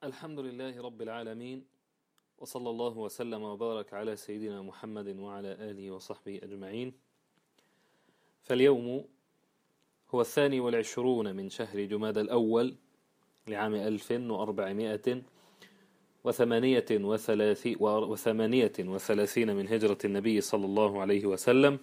الحمد لله رب العالمين وصلى الله وسلم وبارك على سيدنا محمد وعلى آله وصحبه أجمعين فاليوم هو الثاني والعشرون من شهر جماد الأول لعام ألف وأربعمائة وثمانية وثلاثي وثمانية وثلاثين من هجرة النبي صلى الله عليه وسلم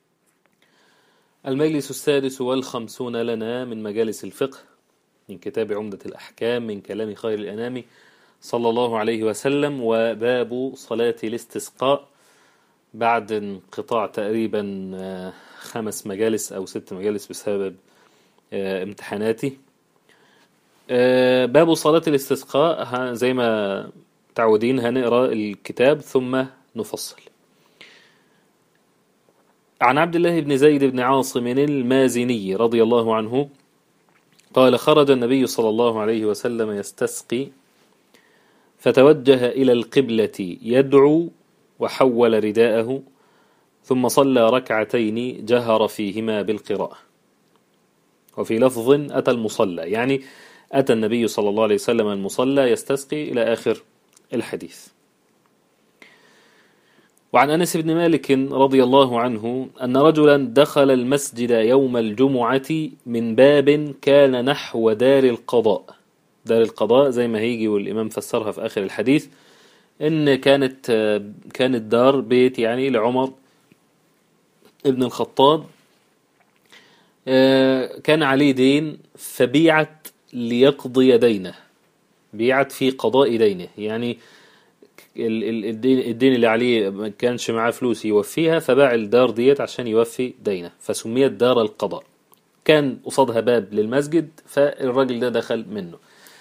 المجلس السادس والخمسون لنا من مجالس الفقه من كتاب عمدة الأحكام من كلام خير الأنام صلى الله عليه وسلم وباب صلاة الاستسقاء بعد انقطاع تقريبا خمس مجالس أو ست مجالس بسبب امتحاناتي باب صلاة الاستسقاء زي ما تعودين هنقرأ الكتاب ثم نفصل عن عبد الله بن زيد بن عاصم المازني رضي الله عنه قال خرج النبي صلى الله عليه وسلم يستسقي فتوجه إلى القبلة يدعو وحول رداءه ثم صلى ركعتين جهر فيهما بالقراءة وفي لفظ أتى المصلى يعني أتى النبي صلى الله عليه وسلم المصلى يستسقي إلى آخر الحديث وعن أنس بن مالك رضي الله عنه أن رجلا دخل المسجد يوم الجمعة من باب كان نحو دار القضاء دار القضاء زي ما هيجي والإمام فسرها في آخر الحديث إن كانت كانت دار بيت يعني لعمر ابن الخطاب كان عليه دين فبيعت ليقضي دينه بيعت في قضاء دينه يعني الدين, الدين اللي عليه ما كانش معاه فلوس يوفيها فباع الدار ديت عشان يوفي دينه فسميت دار القضاء كان قصادها باب للمسجد فالراجل ده دخل منه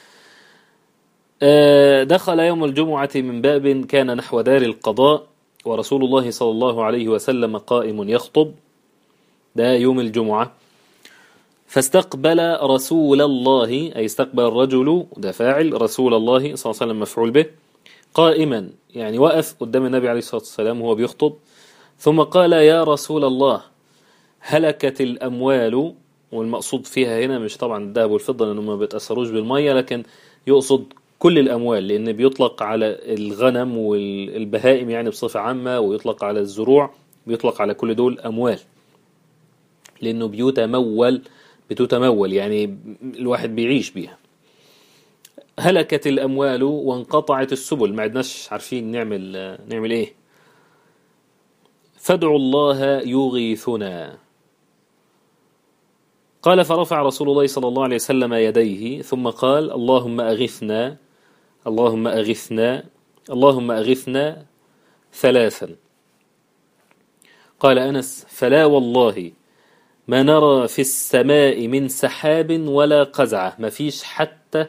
دخل يوم الجمعة من باب كان نحو دار القضاء ورسول الله صلى الله عليه وسلم قائم يخطب ده يوم الجمعة فاستقبل رسول الله أي استقبل الرجل ده فاعل رسول الله صلى الله عليه وسلم مفعول به قائما يعني وقف قدام النبي عليه الصلاة والسلام وهو بيخطب ثم قال يا رسول الله هلكت الأموال والمقصود فيها هنا مش طبعا الذهب والفضة لأنهم ما بيتأثروش بالمية لكن يقصد كل الأموال لأن بيطلق على الغنم والبهائم يعني بصفة عامة ويطلق على الزروع بيطلق على كل دول أموال لأنه بيتمول بتتمول يعني الواحد بيعيش بيها هلكت الأموال وانقطعت السبل ما عدناش عارفين نعمل نعمل إيه فادعوا الله يغيثنا قال فرفع رسول الله صلى الله عليه وسلم يديه ثم قال اللهم أغثنا اللهم أغثنا اللهم أغثنا ثلاثا قال أنس فلا والله ما نرى في السماء من سحاب ولا قزعة ما فيش حتى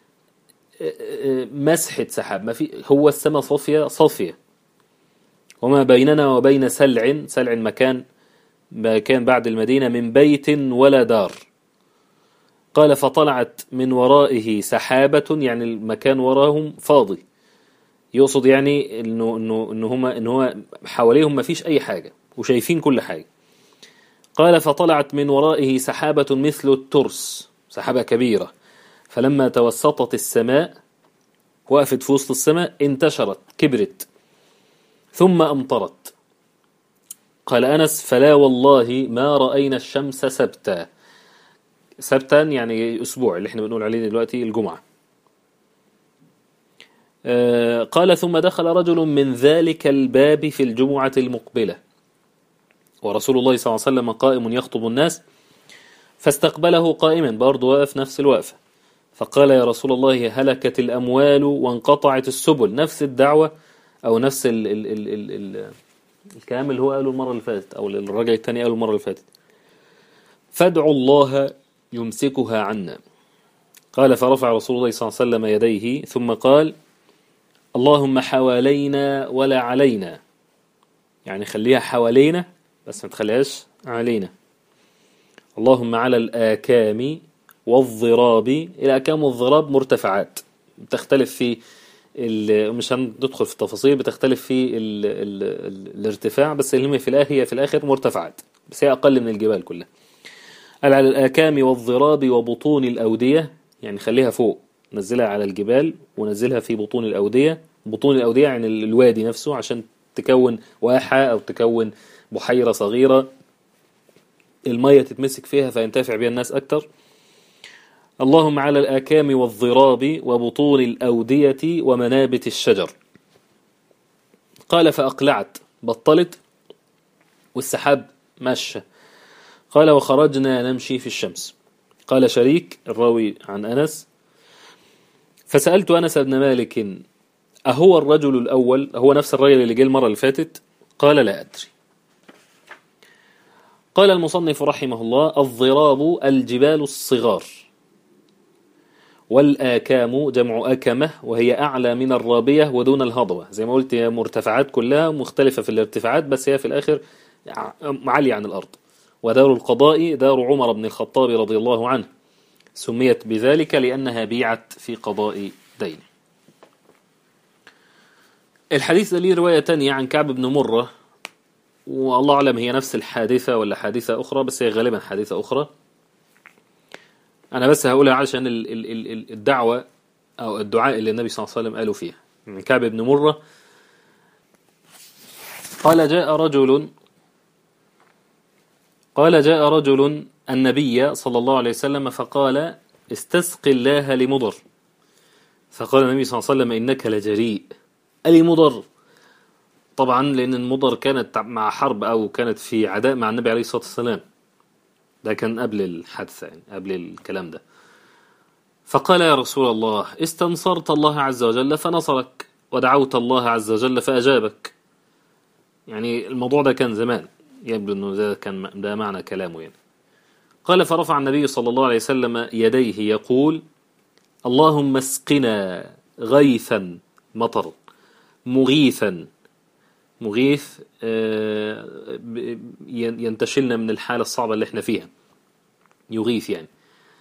مسحة سحاب ما في هو السماء صافية صافية وما بيننا وبين سلع سلع مكان مكان بعد المدينة من بيت ولا دار قال فطلعت من ورائه سحابة يعني المكان وراهم فاضي يقصد يعني انه انه انه هما ان هو حواليهم ما فيش اي حاجة وشايفين كل حاجة قال فطلعت من ورائه سحابة مثل الترس سحابة كبيرة فلما توسطت السماء وقفت في وسط السماء انتشرت كبرت ثم أمطرت قال أنس فلا والله ما رأينا الشمس سبتا سبتا يعني أسبوع اللي احنا بنقول عليه دلوقتي الجمعة قال ثم دخل رجل من ذلك الباب في الجمعة المقبلة ورسول الله صلى الله عليه وسلم قائم يخطب الناس فاستقبله قائما برضه واقف نفس الوقفة فقال يا رسول الله هلكت الأموال وانقطعت السبل نفس الدعوة أو نفس ال ال ال ال ال الكلام اللي هو قاله المرة اللي فاتت أو الراجل الثاني قاله المرة اللي فاتت فادعوا الله يمسكها عنا قال فرفع رسول الله صلى الله عليه وسلم يديه ثم قال اللهم حوالينا ولا علينا يعني خليها حوالينا بس ما تخليهاش علينا اللهم على الآكام والضراب الأكام والضراب مرتفعات تختلف في مش هندخل في التفاصيل بتختلف في ال ال ال الارتفاع بس اللي في الآخر هي في الآخر مرتفعات بس هي أقل من الجبال كلها قال على الآكام والضراب وبطون الأودية يعني خليها فوق نزلها على الجبال ونزلها في بطون الأودية بطون الأودية يعني الوادي نفسه عشان تكون واحة أو تكون بحيرة صغيرة المية تتمسك فيها فينتفع بها الناس أكتر اللهم على الآكام والضراب وبطون الأودية ومنابت الشجر قال فأقلعت بطلت والسحاب مشى قال وخرجنا نمشي في الشمس قال شريك الراوي عن أنس فسألت أنس بن مالك أهو الرجل الأول هو نفس الرجل اللي جه المرة اللي فاتت قال لا أدري قال المصنف رحمه الله الضراب الجبال الصغار والآكام جمع أكمة وهي أعلى من الرابية ودون الهضبة زي ما قلت هي مرتفعات كلها مختلفة في الارتفاعات بس هي في الآخر عالية عن الأرض ودار القضاء دار عمر بن الخطاب رضي الله عنه سميت بذلك لأنها بيعت في قضاء دين الحديث ده ليه رواية تانية عن كعب بن مرة والله أعلم هي نفس الحادثة ولا حادثة أخرى بس هي غالبا حادثة أخرى أنا بس هقولها علشان الدعوة أو الدعاء اللي النبي صلى الله عليه وسلم قالوا فيها من كعب بن مرة قال جاء رجل قال جاء رجل النبي صلى الله عليه وسلم فقال استسق الله لمضر فقال النبي صلى الله عليه وسلم إنك لجريء ألي مضر طبعا لأن المضر كانت مع حرب أو كانت في عداء مع النبي عليه الصلاة والسلام ده كان قبل الحادثة يعني قبل الكلام ده فقال يا رسول الله استنصرت الله عز وجل فنصرك ودعوت الله عز وجل فأجابك يعني الموضوع ده كان زمان يبدو أنه ده كان ده معنى كلامه يعني قال فرفع النبي صلى الله عليه وسلم يديه يقول اللهم اسقنا غيثا مطر مغيثا مغيث ينتشلنا من الحالة الصعبة اللي احنا فيها يغيث يعني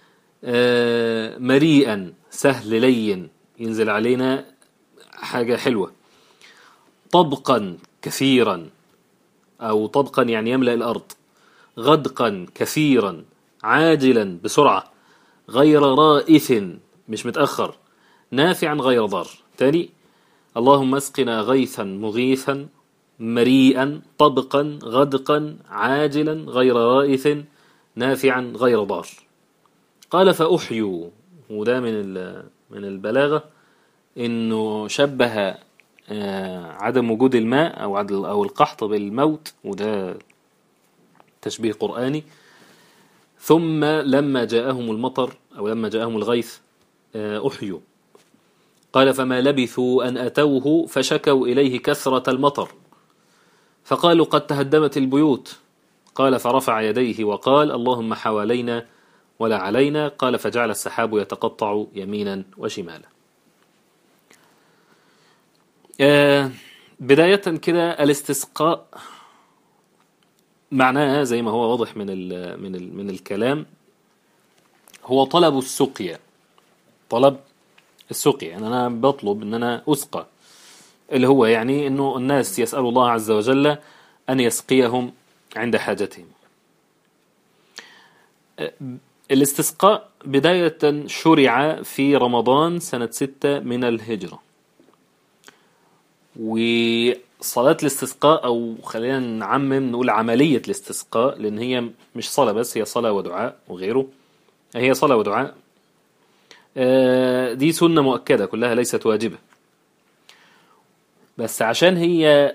مريئا سهل لين ينزل علينا حاجة حلوة طبقا كثيرا أو طبقا يعني يملأ الأرض غدقا كثيرا عاجلا بسرعة غير رائث مش متأخر نافعا غير ضار تاني اللهم اسقنا غيثا مغيثا مريئا طبقا غدقا عاجلا غير رائث نافعا غير ضار قال فأحيوا وده من من البلاغة إنه شبه عدم وجود الماء أو أو القحط بالموت وده تشبيه قرآني ثم لما جاءهم المطر أو لما جاءهم الغيث أحيوا قال فما لبثوا أن أتوه فشكوا إليه كثرة المطر فقالوا قد تهدمت البيوت قال فرفع يديه وقال اللهم حوالينا ولا علينا قال فجعل السحاب يتقطع يمينا وشمالا بداية كده الاستسقاء معناها زي ما هو واضح من ال من ال من الكلام هو طلب السقيا طلب السقيا يعني أنا بطلب أن أنا أسقى اللي هو يعني أنه الناس يسألوا الله عز وجل أن يسقيهم عند حاجتهم الاستسقاء بداية شرع في رمضان سنة ستة من الهجرة وصلاة الاستسقاء أو خلينا نعمم نقول عملية الاستسقاء لأن هي مش صلاة بس هي صلاة ودعاء وغيره هي صلاة ودعاء دي سنة مؤكدة كلها ليست واجبة بس عشان هي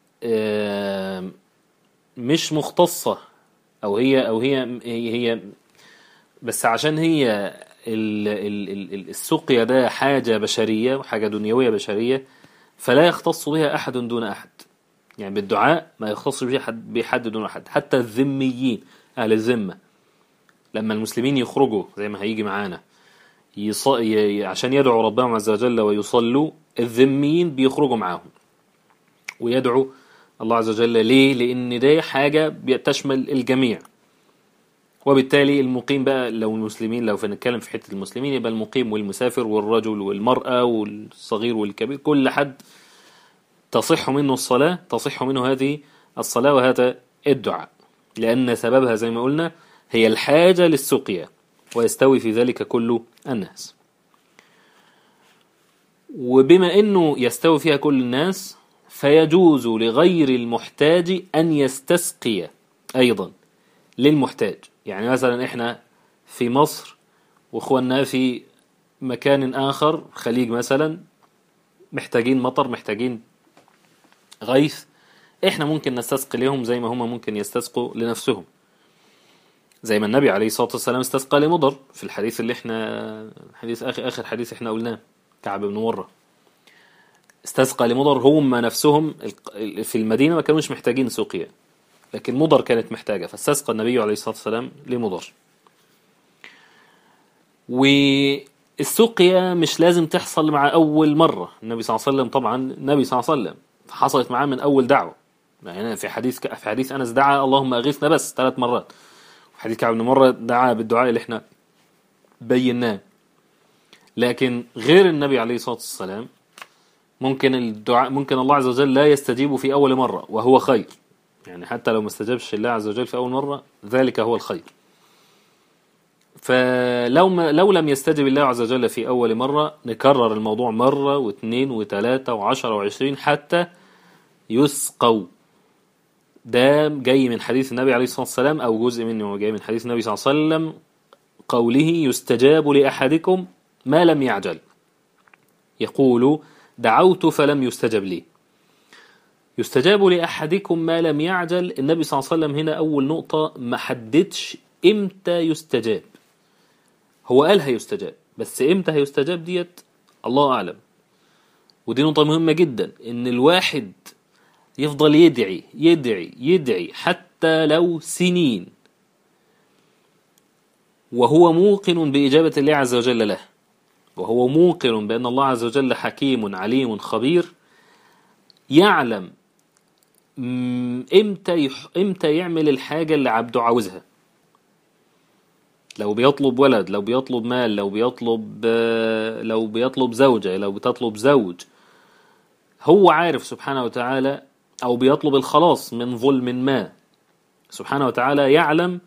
مش مختصة أو هي أو هي هي, هي بس عشان هي السقيا ده حاجة بشرية وحاجة دنيوية بشرية فلا يختص بها أحد دون أحد يعني بالدعاء ما يختص به حد بحد دون أحد حتى الذميين أهل الذمة لما المسلمين يخرجوا زي ما هيجي معانا يص... ي... عشان يدعوا ربهم عز وجل ويصلوا الذميين بيخرجوا معاهم ويدعوا الله عز وجل ليه لأن ده حاجة بتشمل الجميع وبالتالي المقيم بقى لو المسلمين لو فنتكلم في حتة المسلمين يبقى المقيم والمسافر والرجل والمرأة والصغير والكبير كل حد تصح منه الصلاة تصح منه هذه الصلاة وهذا الدعاء لأن سببها زي ما قلنا هي الحاجة للسقيا ويستوي في ذلك كل الناس وبما انه يستوي فيها كل الناس فيجوز لغير المحتاج ان يستسقي ايضا للمحتاج يعني مثلا احنا في مصر واخواننا في مكان اخر خليج مثلا محتاجين مطر محتاجين غيث احنا ممكن نستسقي لهم زي ما هم ممكن يستسقوا لنفسهم زي ما النبي عليه الصلاة والسلام استسقى لمضر في الحديث اللي احنا حديث اخر اخر حديث احنا قلناه كعب بن مرة استسقى لمضر هم نفسهم في المدينة ما كانوش محتاجين سقيا لكن مضر كانت محتاجة فاستسقى النبي عليه الصلاة والسلام لمضر والسقيا مش لازم تحصل مع أول مرة النبي صلى الله عليه وسلم طبعا النبي صلى الله عليه وسلم حصلت معاه من أول دعوة يعني في حديث في حديث أنس دعا اللهم أغيثنا بس ثلاث مرات حديث كعب بن مرة دعا بالدعاء اللي احنا بيناه لكن غير النبي عليه الصلاة والسلام ممكن الدعاء ممكن الله عز وجل لا يستجيب في أول مرة وهو خير يعني حتى لو ما استجابش الله عز وجل في أول مرة ذلك هو الخير فلو ما لو لم يستجب الله عز وجل في أول مرة نكرر الموضوع مرة واثنين وثلاثة وعشرة وعشرين حتى يسقوا ده جاي من حديث النبي عليه الصلاة والسلام أو جزء منه جاي من حديث النبي صلى الله عليه وسلم قوله يستجاب لأحدكم ما لم يعجل يقول دعوت فلم يستجب لي يستجاب لأحدكم ما لم يعجل النبي صلى الله عليه وسلم هنا أول نقطة ما حددش إمتى يستجاب هو قال هيستجاب بس إمتى هيستجاب ديت الله أعلم ودي نقطة مهمة جدا إن الواحد يفضل يدعي يدعي يدعي حتى لو سنين وهو موقن بإجابة الله عز وجل له وهو موقن بأن الله عز وجل حكيم عليم خبير يعلم امتى يح... امتى يعمل الحاجة اللي عبده عاوزها لو بيطلب ولد لو بيطلب مال لو بيطلب لو بيطلب زوجة لو بتطلب زوج هو عارف سبحانه وتعالى أو بيطلب الخلاص من ظلم ما سبحانه وتعالى يعلم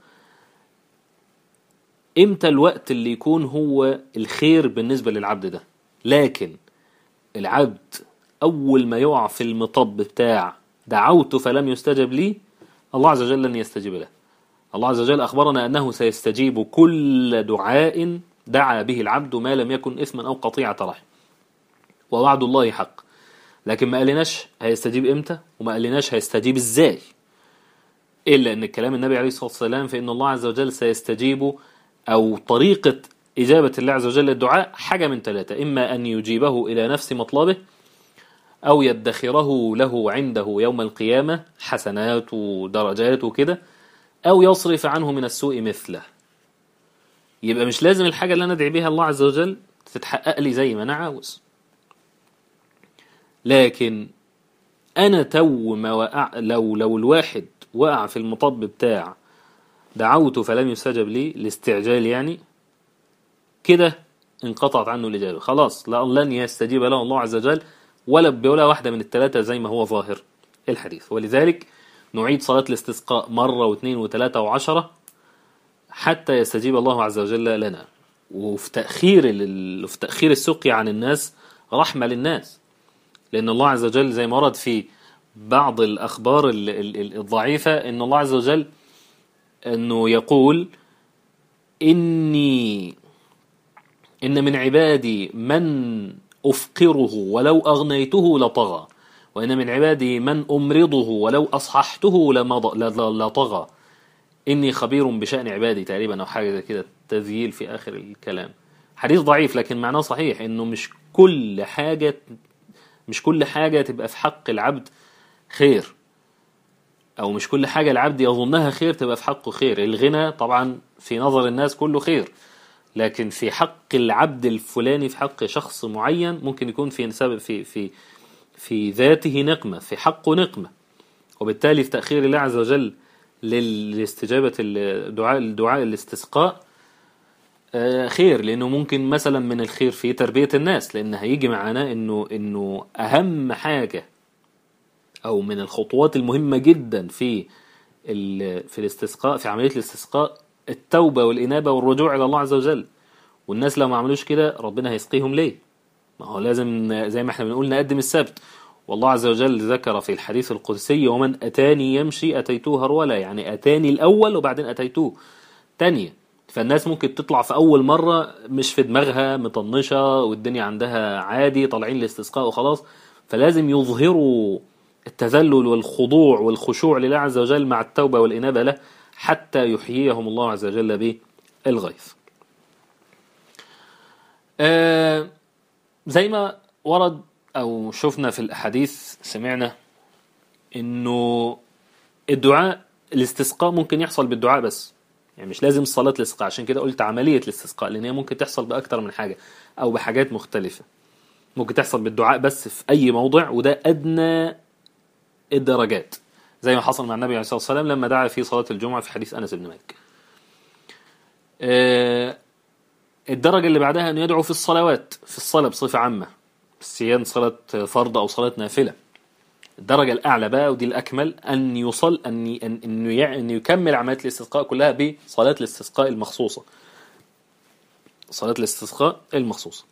امتى الوقت اللي يكون هو الخير بالنسبة للعبد ده لكن العبد أول ما يقع في المطب بتاع دعوت فلم يستجب لي الله عز وجل لن يستجيب له الله عز وجل أخبرنا أنه سيستجيب كل دعاء دعا به العبد ما لم يكن إثما أو قطيعة رحم ووعد الله حق لكن ما قالناش هيستجيب امتى وما قالناش هيستجيب ازاي إلا أن كلام النبي عليه الصلاة والسلام في أن الله عز وجل سيستجيب أو طريقة إجابة الله عز وجل للدعاء حاجة من ثلاثة إما أن يجيبه إلى نفس مطلبه أو يدخره له عنده يوم القيامة حسنات ودرجات وكده أو يصرف عنه من السوء مثله يبقى مش لازم الحاجة اللي أنا أدعي بيها الله عز وجل تتحقق لي زي ما أنا عاوز لكن أنا تو ما وقع لو لو الواحد وقع في المطب بتاع دعوت فلم يستجب لي الاستعجال يعني كده انقطعت عنه الإجابة خلاص لن يستجيب له الله عز وجل ولا بولا واحدة من الثلاثة زي ما هو ظاهر الحديث ولذلك نعيد صلاة الاستسقاء مرة واثنين وثلاثة وعشرة حتى يستجيب الله عز وجل لنا وفي تأخير في تأخير السقي عن الناس رحمة للناس لأن الله عز وجل زي ما ورد في بعض الأخبار الضعيفة أن الله عز وجل أنه يقول إني إن من عبادي من أفقره ولو أغنيته لطغى وإن من عبادي من أمرضه ولو أصححته لطغى إني خبير بشأن عبادي تقريبا أو حاجة زي كده تذييل في آخر الكلام حديث ضعيف لكن معناه صحيح إنه مش كل حاجة مش كل حاجة تبقى في حق العبد خير أو مش كل حاجة العبد يظنها خير تبقى في حقه خير الغنى طبعا في نظر الناس كله خير لكن في حق العبد الفلاني في حق شخص معين ممكن يكون في سبب في في في ذاته نقمة في حقه نقمة وبالتالي في تأخير الله عز وجل لاستجابة الدعاء الدعاء الاستسقاء خير لأنه ممكن مثلا من الخير في تربية الناس لأن هيجي معانا إنه إنه أهم حاجة أو من الخطوات المهمة جدا في في الاستسقاء في عملية الاستسقاء التوبة والإنابة والرجوع إلى الله عز وجل والناس لو ما عملوش كده ربنا هيسقيهم ليه ما هو لازم زي ما احنا بنقول نقدم السبت والله عز وجل ذكر في الحديث القدسي ومن أتاني يمشي أتيتوه هرولا يعني أتاني الأول وبعدين أتيتوه تانية فالناس ممكن تطلع في أول مرة مش في دماغها مطنشة والدنيا عندها عادي طالعين الاستسقاء وخلاص فلازم يظهروا التذلل والخضوع والخشوع لله عز وجل مع التوبة والإنابة له حتى يحييهم الله عز وجل بالغيث آه زي ما ورد أو شفنا في الأحاديث سمعنا إنه الدعاء الاستسقاء ممكن يحصل بالدعاء بس يعني مش لازم صلاة الاستسقاء عشان كده قلت عملية الاستسقاء لأن هي ممكن تحصل بأكتر من حاجة أو بحاجات مختلفة ممكن تحصل بالدعاء بس في أي موضع وده أدنى الدرجات زي ما حصل مع النبي عليه الصلاة والسلام لما دعا في صلاة الجمعة في حديث أنس بن مالك آه، الدرجة اللي بعدها أنه يدعو في الصلوات في الصلاة بصفة عامة سيان صلاة فرض أو صلاة نافلة الدرجة الأعلى بقى ودي الأكمل أن يصل أن أن إنه يع- أن يكمل عملية الاستسقاء كلها بصلاة الاستسقاء المخصوصة صلاة الاستسقاء المخصوصة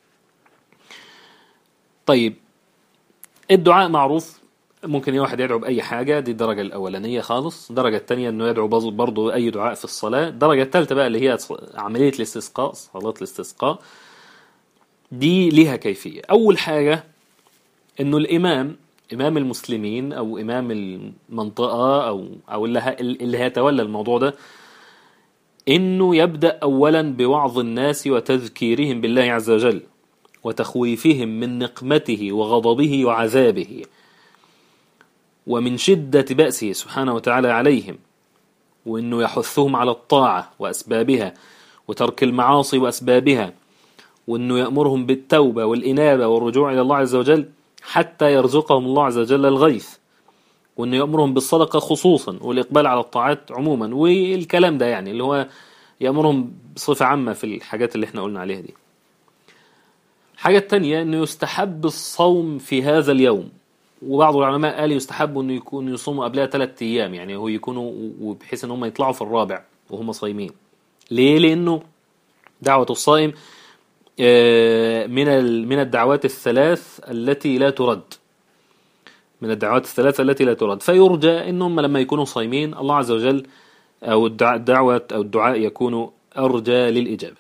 طيب الدعاء معروف ممكن أي واحد يدعو بأي حاجة دي الدرجة الأولانية خالص الدرجة الثانية أنه يدعو برضه- برضه أي دعاء في الصلاة الدرجة الثالثة بقى اللي هي ص- عملية الاستسقاء صلاة الاستسقاء دي ليها كيفية أول حاجة أنه الإمام إمام المسلمين أو إمام المنطقة أو أو اللي ه- اللي هيتولى الموضوع ده إنه يبدأ أولا بوعظ الناس وتذكيرهم بالله عز وجل وتخويفهم من نقمته وغضبه وعذابه ومن شدة بأسه سبحانه وتعالى عليهم وإنه يحثهم على الطاعة وأسبابها وترك المعاصي وأسبابها وإنه يأمرهم بالتوبة والإنابة والرجوع إلى الله عز وجل حتى يرزقهم الله عز وجل الغيث وإنه يأمرهم بالصدقة خصوصا والإقبال على الطاعات عموما والكلام ده يعني اللي هو يأمرهم بصفة عامة في الحاجات اللي احنا قلنا عليها دي الحاجة التانية أنه يستحب الصوم في هذا اليوم وبعض العلماء قال يستحب أنه يكون يصوموا قبلها ثلاثة أيام يعني هو يكونوا وبحيث أن هم يطلعوا في الرابع وهم صايمين ليه؟ لأنه دعوة الصائم آه، من ال- من الدعوات الثلاث التي لا ترد من الدعوات الثلاثة التي لا ترد فيرجى أنهم لما يكونوا صايمين الله عز وجل أو الدع- الدعوة أو الدعاء يكون أرجى للإجابة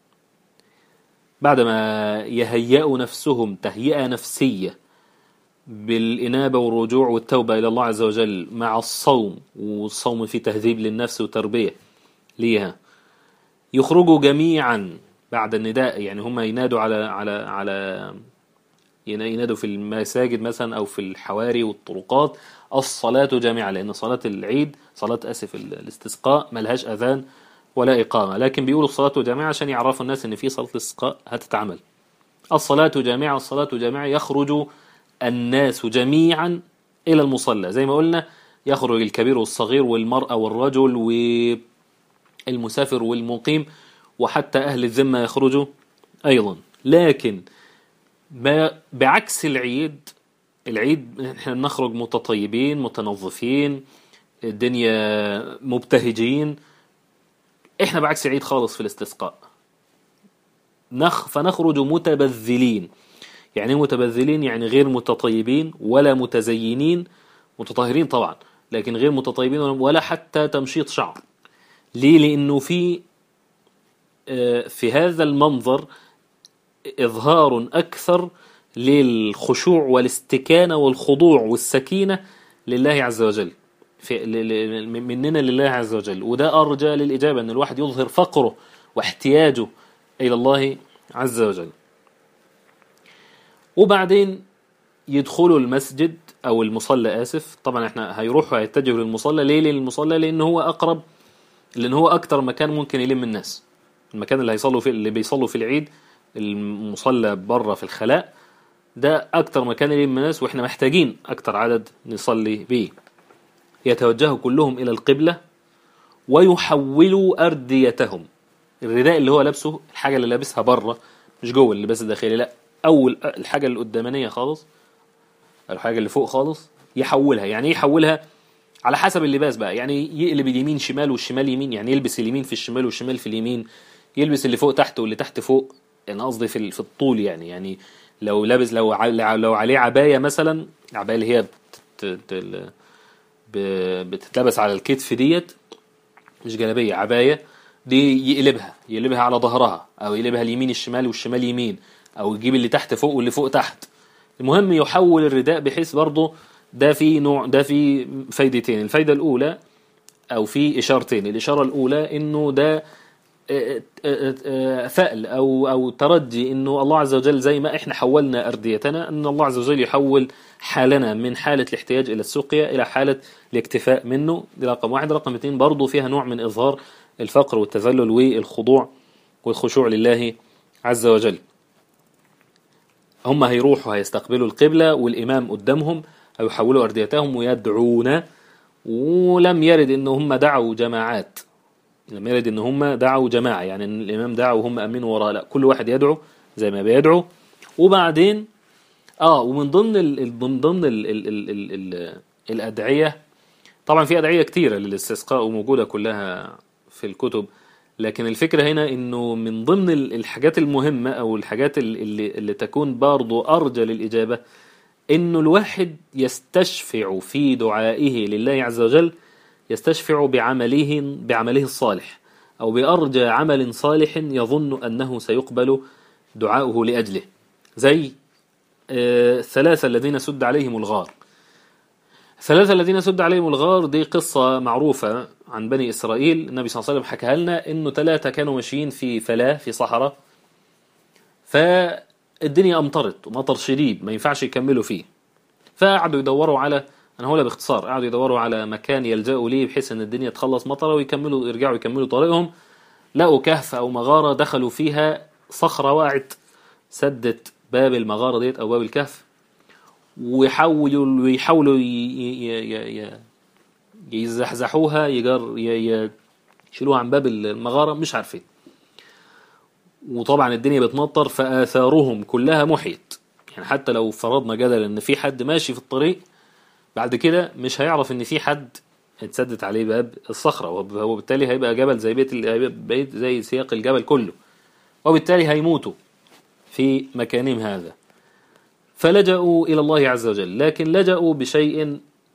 بعدما يهيئوا نفسهم تهيئة نفسية بالإنابة والرجوع والتوبة إلى الله عز وجل مع الصوم والصوم في تهذيب للنفس وتربية ليها يخرجوا جميعا بعد النداء يعني هم ينادوا على على على ينادوا في المساجد مثلا أو في الحواري والطرقات الصلاة جامعة لأن صلاة العيد صلاة أسف الاستسقاء ملهاش أذان ولا إقامة لكن بيقولوا الصلاة جامعة عشان يعرفوا الناس إن في صلاة الاستسقاء هتتعمل الصلاة جامعة الصلاة جامعة يخرج الناس جميعا إلى المصلى زي ما قلنا يخرج الكبير والصغير والمرأة والرجل والمسافر والمقيم وحتى أهل الذمة يخرجوا أيضا لكن ما بعكس العيد العيد احنا نخرج متطيبين متنظفين الدنيا مبتهجين احنا بعكس العيد خالص في الاستسقاء نخ فنخرج متبذلين يعني متبذلين يعني غير متطيبين ولا متزينين متطهرين طبعا لكن غير متطيبين ولا حتى تمشيط شعر ليه لانه في في هذا المنظر إظهار أكثر للخشوع والاستكانة والخضوع والسكينة لله عز وجل في مننا لله عز وجل وده أرجى للإجابة أن الواحد يظهر فقره واحتياجه إلى الله عز وجل وبعدين يدخلوا المسجد أو المصلى آسف طبعا احنا هيروحوا هيتجهوا للمصلى ليه للمصلى لأن هو أقرب لأن هو أكتر مكان ممكن يلم الناس المكان اللي هيصلوا فيه اللي بيصلوا في العيد المصلى بره في الخلاء ده أكتر مكان يلم الناس وإحنا محتاجين أكتر عدد نصلي به يتوجهوا كلهم إلى القبلة ويحولوا أرديتهم الرداء اللي هو لابسه الحاجة اللي لابسها بره مش جوه اللباس الداخلي لا أول الحاجة اللي قدامانية خالص الحاجة اللي فوق خالص يحولها يعني ايه يحولها على حسب اللباس بقى يعني يقلب اليمين شمال والشمال يمين يعني يلبس اليمين في الشمال والشمال في اليمين يلبس اللي فوق تحت واللي تحت فوق انا قصدي في ال- في الطول يعني يعني لو لابس لو ع- لو عليه عبايه مثلا العبايه اللي هي بت- بت- ال- ب- بتتلبس على الكتف ديت مش جلابيه عبايه دي يقلبها يقلبها على ظهرها او يقلبها اليمين الشمال والشمال يمين او يجيب اللي تحت فوق واللي فوق تحت المهم يحول الرداء بحيث برضه ده في نوع ده في فايدتين الفايده الاولى او في اشارتين الاشاره الاولى انه ده آه، آه، آه، فأل او او ترجي انه الله عز وجل زي ما احنا حولنا ارديتنا ان الله عز وجل يحول حالنا من حاله الاحتياج الى السقيا الى حاله الاكتفاء منه دي رقم واحد رقم اثنين برضه فيها نوع من اظهار الفقر والتذلل والخضوع والخشوع لله عز وجل هم هيروحوا هيستقبلوا القبلة والإمام قدامهم هيحولوا أرديتهم ويدعون ولم يرد إن هم دعوا جماعات لم يرد إن هم دعوا جماعة يعني إن الإمام دعا وهم أمنوا وراء لا كل واحد يدعو زي ما بيدعو وبعدين آه ومن ضمن ال ال- من ضمن ال ال ال ال ال الأدعية طبعا في أدعية كتيرة للاستسقاء وموجودة كلها في الكتب لكن الفكرة هنا انه من ضمن ال- الحاجات المهمة او الحاجات ال- اللي, اللي تكون برضو ارجى للاجابة انه الواحد يستشفع في دعائه لله عز وجل يستشفع بعمله بعمله الصالح او بارجى عمل صالح يظن انه سيقبل دعاؤه لاجله زي آه، الثلاثة الذين سد عليهم الغار الثلاثة الذين سد عليهم الغار دي قصة معروفة عن بني إسرائيل النبي صلى الله عليه وسلم حكاها لنا إنه ثلاثة كانوا ماشيين في فلاة في صحراء فالدنيا أمطرت ومطر شديد ما ينفعش يكملوا فيه فقعدوا يدوروا على أنا هقولها باختصار قعدوا يدوروا على مكان يلجأوا ليه بحيث إن الدنيا تخلص مطرة ويكملوا يرجعوا يكملوا طريقهم لقوا كهف أو مغارة دخلوا فيها صخرة وقعت سدت باب المغارة ديت أو باب الكهف ويحاولوا ويحاولوا ي- ي- ي- ي- يزحزحوها يجر ي- ي- يشيلوها عن باب المغارة مش عارفين وطبعا الدنيا بتمطر فآثارهم كلها محيت يعني حتى لو فرضنا جدلا ان في حد ماشي في الطريق بعد كده مش هيعرف ان في حد اتسدت عليه باب الصخرة وب- وبالتالي هيبقى جبل زي بيت ال- هيبقى بيت زي سياق الجبل كله وبالتالي هيموتوا في مكانهم هذا فلجأوا إلى الله عز وجل لكن لجأوا بشيء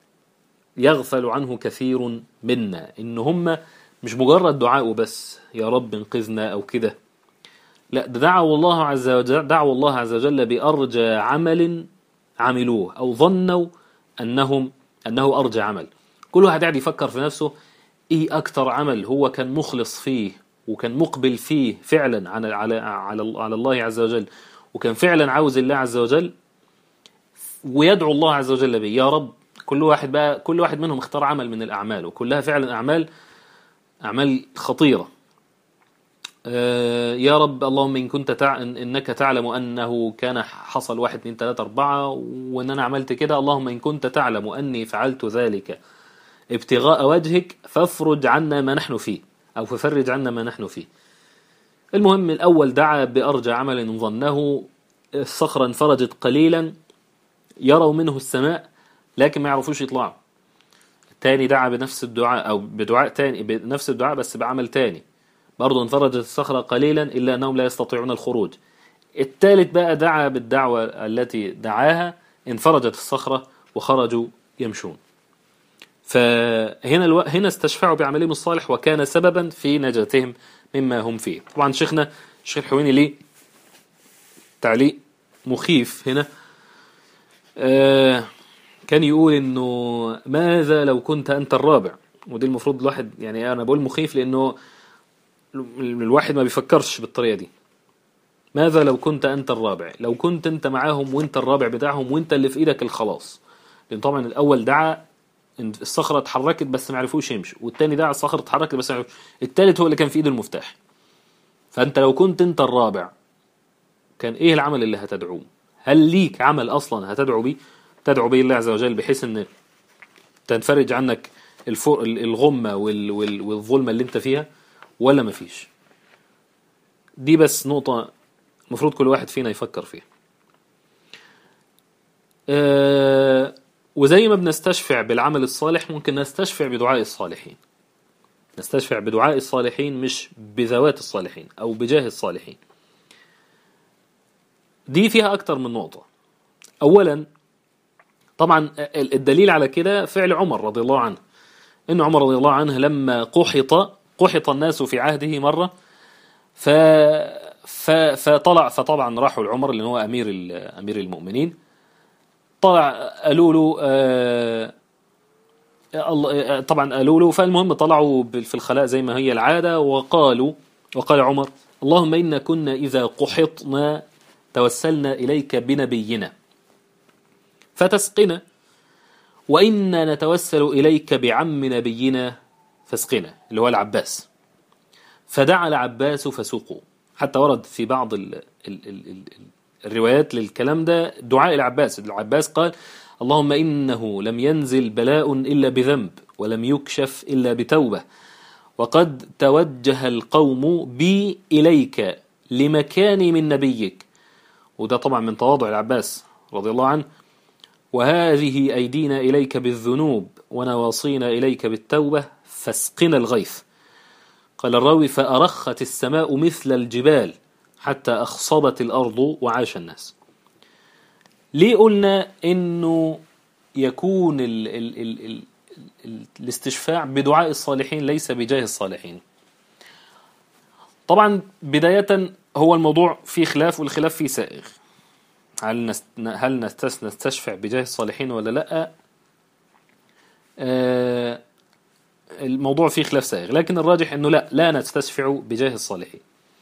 يغفل عنه كثير منا إن هم مش مجرد دعاء بس يا رب انقذنا أو كده لا ده دعوا الله عز وجل دعوا الله عز وجل بأرجى عمل عملوه أو ظنوا أنهم أنه أرجى عمل كل واحد قاعد يفكر في نفسه إيه أكتر عمل هو كان مخلص فيه وكان مقبل فيه فعلا على على على, على الله عز وجل وكان فعلا عاوز الله عز وجل ويدعو الله عز وجل به يا رب كل واحد بقى كل واحد منهم اختار عمل من الأعمال وكلها فعلا أعمال أعمال خطيرة آه، يا رب اللهم إن كنت تع... إن- إنك تعلم أنه كان حصل واحد اثنين ثلاثة أربعة وإن أنا عملت كده اللهم إن كنت تعلم أني فعلت ذلك ابتغاء وجهك فافرج عنا ما نحن فيه أو ففرج عنا ما نحن فيه المهم الأول دعا بأرجى عمل ظنه الصخرة انفرجت قليلا يروا منه السماء لكن ما يعرفوش يطلعوا التاني دعا بنفس الدعاء أو بدعاء تاني بنفس الدعاء بس بعمل تاني برضه انفرجت الصخرة قليلا إلا أنهم لا يستطيعون الخروج الثالث بقى دعا بالدعوة التي دعاها انفرجت الصخرة وخرجوا يمشون فهنا الو... هنا استشفعوا بعملهم الصالح وكان سببا في نجاتهم مما هم فيه طبعا شيخنا الشيخ الحويني ليه تعليق مخيف هنا آه كان يقول انه ماذا لو كنت انت الرابع ودي المفروض الواحد يعني انا بقول مخيف لانه الواحد ما بيفكرش بالطريقه دي ماذا لو كنت انت الرابع لو كنت انت معاهم وانت الرابع بتاعهم وانت اللي في ايدك الخلاص لان طبعا الاول دعا إن الصخره اتحركت بس ما عرفوش يمشوا والتاني دعا الصخره اتحركت بس ما عرفوش التالت هو اللي كان في ايده المفتاح فانت لو كنت انت الرابع كان ايه العمل اللي هتدعوه هل ليك عمل اصلا هتدعو بيه تدعو به الله عز وجل بحيث ان تنفرج عنك الفوق الغمه وال وال والظلمه اللي انت فيها ولا مفيش دي بس نقطه المفروض كل واحد فينا يفكر فيها أه وزي ما بنستشفع بالعمل الصالح ممكن نستشفع بدعاء الصالحين نستشفع بدعاء الصالحين مش بذوات الصالحين او بجاه الصالحين دي فيها أكتر من نقطة أولا طبعا الدليل على كده فعل عمر رضي الله عنه إن عمر رضي الله عنه لما قحط قحط الناس في عهده مرة ف ف فطلع فطبعا راحوا لعمر اللي هو أمير أمير المؤمنين طلع قالوا له آه طبعا قالوا له فالمهم طلعوا في الخلاء زي ما هي العادة وقالوا وقال عمر اللهم إنا كنا إذا قحطنا توسلنا إليك بنبينا فتسقنا وإنا نتوسل إليك بعم نبينا فاسقنا اللي هو العباس فدعا العباس فسوقوا حتى ورد في بعض ال ال ال ال الروايات للكلام ده دعاء العباس العباس قال اللهم إنه لم ينزل بلاء إلا بذنب ولم يكشف إلا بتوبة وقد توجه القوم بي إليك لمكاني من نبيك وده طبعا من تواضع العباس رضي الله عنه وهذه أيدينا إليك بالذنوب ونواصينا إليك بالتوبة فاسقنا الغيث قال الراوي فأرخت السماء مثل الجبال حتى أخصبت الأرض وعاش الناس ليه قلنا إنه يكون ال ال ال ال ال الاستشفاع بدعاء الصالحين ليس بجاه الصالحين طبعا بداية هو الموضوع فيه خلاف والخلاف فيه سائغ هل نست... هل نستشفع بجاه الصالحين ولا لا آه الموضوع فيه خلاف سائغ لكن الراجح انه لا لا نستشفع بجاه الصالحين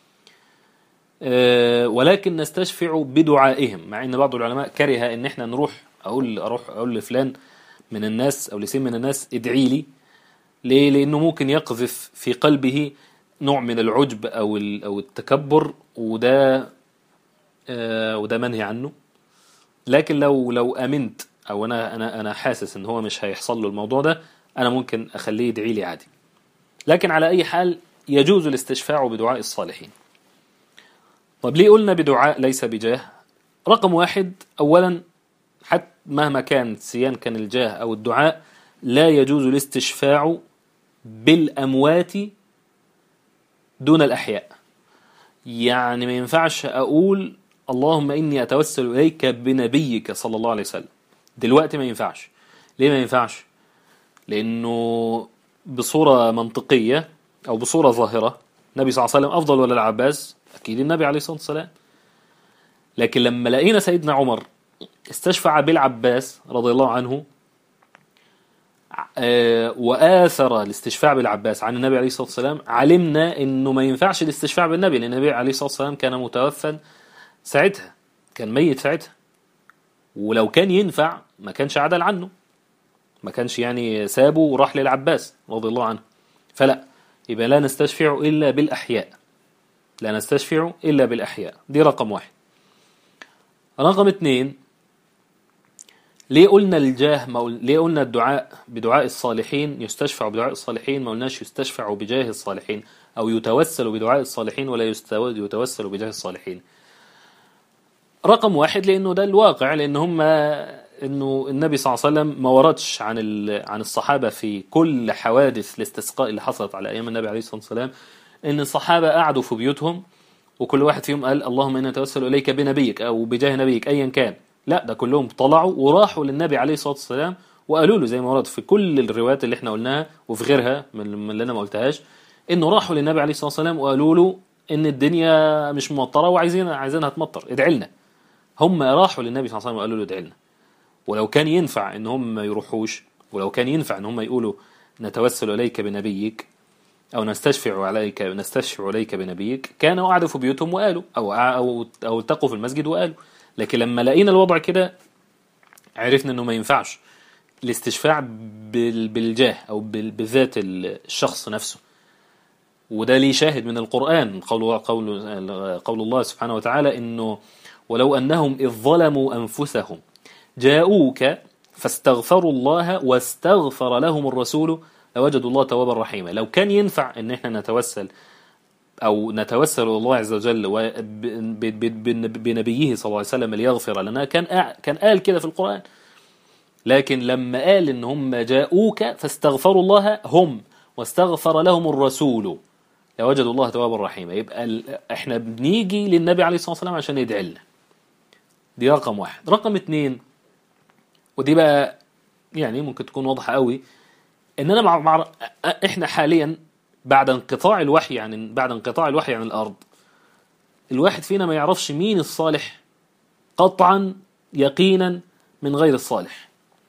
آه ولكن نستشفع بدعائهم مع ان بعض العلماء كره ان احنا نروح اقول اروح اقول لفلان من الناس او لسين من الناس ادعي لي ليه لانه ممكن يقذف في قلبه نوع من العجب او او التكبر وده آه وده منهي عنه لكن لو لو امنت او انا انا انا حاسس ان هو مش هيحصل له الموضوع ده انا ممكن اخليه يدعي لي عادي لكن على اي حال يجوز الاستشفاع بدعاء الصالحين طب ليه قلنا بدعاء ليس بجاه رقم واحد اولا حتى مهما كان سيان كان الجاه او الدعاء لا يجوز الاستشفاع بالاموات دون الاحياء يعني ما ينفعش اقول اللهم اني اتوسل اليك بنبيك صلى الله عليه وسلم دلوقتي ما ينفعش ليه ما ينفعش لانه بصوره منطقيه او بصوره ظاهره النبي صلى الله عليه وسلم افضل ولا العباس اكيد النبي عليه الصلاه والسلام لكن لما لقينا سيدنا عمر استشفع بالعباس رضي الله عنه وآثر الاستشفاع بالعباس عن النبي عليه الصلاة والسلام علمنا انه ما ينفعش الاستشفاع بالنبي لان النبي عليه الصلاة والسلام كان متوفى ساعتها كان ميت ساعتها ولو كان ينفع ما كانش عدل عنه ما كانش يعني سابه وراح للعباس رضي الله عنه فلا يبقى لا نستشفع إلا بالأحياء لا نستشفع إلا بالأحياء دي رقم واحد رقم اثنين ليه قلنا الجاه ما قل... ليه قلنا الدعاء بدعاء الصالحين يستشفع بدعاء الصالحين ما قلناش يستشفع بجاه الصالحين أو يتوسل بدعاء الصالحين ولا يستو... يتوسل بجاه الصالحين رقم واحد لأنه ده الواقع لأن هم انه النبي صلى الله عليه وسلم ما وردش عن عن الصحابه في كل حوادث الاستسقاء اللي حصلت على ايام النبي عليه الصلاه والسلام ان الصحابه قعدوا في بيوتهم وكل واحد فيهم قال اللهم انا نتوسل اليك بنبيك او بجاه نبيك ايا كان لا ده كلهم طلعوا وراحوا للنبي عليه الصلاه والسلام وقالوا له زي ما ورد في كل الروايات اللي احنا قلناها وفي غيرها من اللي انا ما قلتهاش انه راحوا للنبي عليه الصلاه والسلام وقالوا له ان الدنيا مش ممطره وعايزين عايزينها تمطر ادعي لنا هم راحوا للنبي صلى الله عليه وسلم وقالوا له ادعي لنا ولو كان ينفع ان هم ما يروحوش ولو كان ينفع ان هم يقولوا نتوسل اليك بنبيك او نستشفع عليك نستشفع اليك بنبيك كانوا قعدوا في بيوتهم وقالوا او او او التقوا في المسجد وقالوا لكن لما لقينا الوضع كده عرفنا انه ما ينفعش الاستشفاع بالجاه او بذات الشخص نفسه وده ليه شاهد من القرآن قول قول قول الله سبحانه وتعالى انه ولو انهم اذ ظلموا انفسهم جاءوك فاستغفروا الله واستغفر لهم الرسول لوجدوا الله توابا رحيما لو كان ينفع ان احنا نتوسل او نتوسل الله عز وجل بنبيه صلى الله عليه وسلم ليغفر لنا كان كان قال كده في القرآن لكن لما قال ان هم جاءوك فاستغفروا الله هم واستغفر لهم الرسول لوجدوا الله توابا رحيما يبقى احنا بنيجي للنبي عليه الصلاه والسلام عشان يدعي لنا دي رقم واحد رقم اتنين ودي بقى يعني ممكن تكون واضحة قوي ان انا مع, مع احنا حاليا بعد انقطاع الوحي عن بعد انقطاع الوحي عن الارض الواحد فينا ما يعرفش مين الصالح قطعا يقينا من غير الصالح